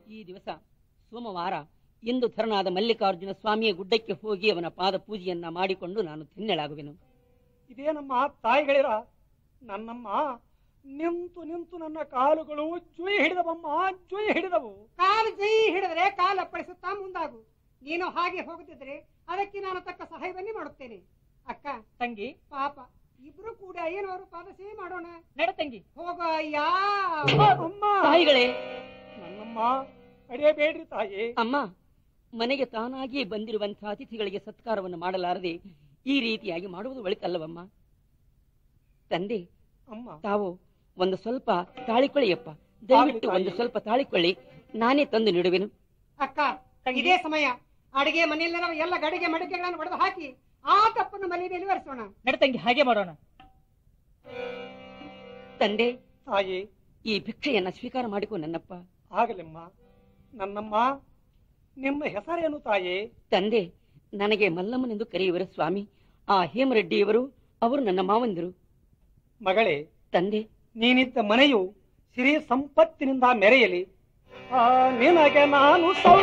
ಈ ದಿವಸ ಸೋಮವಾರ ಇಂದು ಧರನಾದ ಮಲ್ಲಿಕಾರ್ಜುನ ಸ್ವಾಮಿಯ ಗುಡ್ಡಕ್ಕೆ ಹೋಗಿ ಅವನ ಪಾದ ಪೂಜೆಯನ್ನ ಮಾಡಿಕೊಂಡು ನಾನು ಧನ್ಯಳಾಗುವೆನು ಇದೇನಮ್ಮ ತಾಯಿಗಳಿರ ನನ್ನಮ್ಮ ನಿಂತು ನಿಂತು ನನ್ನ ಕಾಲುಗಳು ಜುಯಿ ಹಿಡಿದವಮ್ಮ ಜುಯಿ ಹಿಡಿದವು ಕಾಲು ಜೈ ಹಿಡಿದ್ರೆ ಕಾಲು ಅಪ್ಪಳಿಸುತ್ತಾ ಮುಂದಾಗು ನೀನು ಹಾಗೆ ಹೋಗುತ್ತಿದ್ರೆ ಅದಕ್ಕೆ ನಾನು ತಕ್ಕ ಸಹಾಯವನ್ನೇ ಮಾಡುತ್ತೇನೆ ಅಕ್ಕ ತಂಗಿ ಪಾಪ ಇಬ್ರು ಕೂಡ ಏನವರು ಪಾದಸೇವೆ ಮಾಡೋಣ ನಡ ತಂಗಿ ಹೋಗೋ ಅಯ್ಯ ಅಮ್ಮ ತಾಯಿಗಳೇ ನನ್ನಮ್ಮ ಅಡಿಯಬೇಡ್ರಿ ತಾಯಿ ಅಮ್ಮ ಮನೆಗೆ ತಾನಾಗಿ ಬಂದಿರುವಂತಹ ಅತಿಥಿಗಳಿಗೆ ಸತ್ಕಾರವನ್ನು ಮಾಡಲಾರದೆ ಈ ರೀತಿಯಾಗಿ ಮಾಡುವುದು ಒಳಿತಲ್ಲವಮ್ಮ ತಂದೆ ಅಮ್ಮ ತಾವು ಒಂದು ಸ್ವಲ್ಪ ತಾಳಿಕೊಳ್ಳಿಯಪ್ಪ ದಯವಿಟ್ಟು ತಾಯಿ. ಒಂದು ಸ್ವಲ್ಪ ತಾಳಿಕೊಳ್ಳಿ ನಾನೇ ತಂದು ನೀಡುವೆನು ಅಕ್ಕ ಇದೇ ಸಮಯ ಅಡಿಗೆ ಮನೆಯಲ್ಲಿರೋ ಎಲ್ಲ ಗಡಿಗೆ ಮಡಿಕೆಗಳನ್ನು ಒಡೆದು ಹಾಕಿ ಆ ತಪ್ಪನ್ನು ಮನೆ ಮೇಲೆ ಒರೆಸೋಣ ನಡ ತಂಗಿ ಹಾಗೆ ಮಾಡೋಣ ತಂದೆ ತಾಯಿ ಈ ಭಿಕ್ಷೆಯನ್ನ ಸ್ವೀಕಾರ ಮಾಡಿಕೊ ನನ್ನಪ್ಪ ಆಗಲಿಮ್ಮ ನನ್ನಮ್ಮ ನಿಮ್ಮ ಹೆಸರೇನು ತಾಯಿ ತಂದೆ ನನಗೆ ಮಲ್ಲಮ್ಮನೆಂದು ಕರೆಯುವರು ಸ್ವಾಮಿ ಆ ಹೇಮರೆಡ್ಡಿಯವರು ಅವರು ನನ್ನ ಮಾವಂದಿರು ಮಗಳೇ ತಂದೆ ನೀನಿದ್ದ ಮನೆಯು ಸಿರಿ ಸಂಪತ್ತಿನಿಂದ ಮೆರೆಯಲಿ ಆ ನಿನಗೆ ನಾನು ಸೌ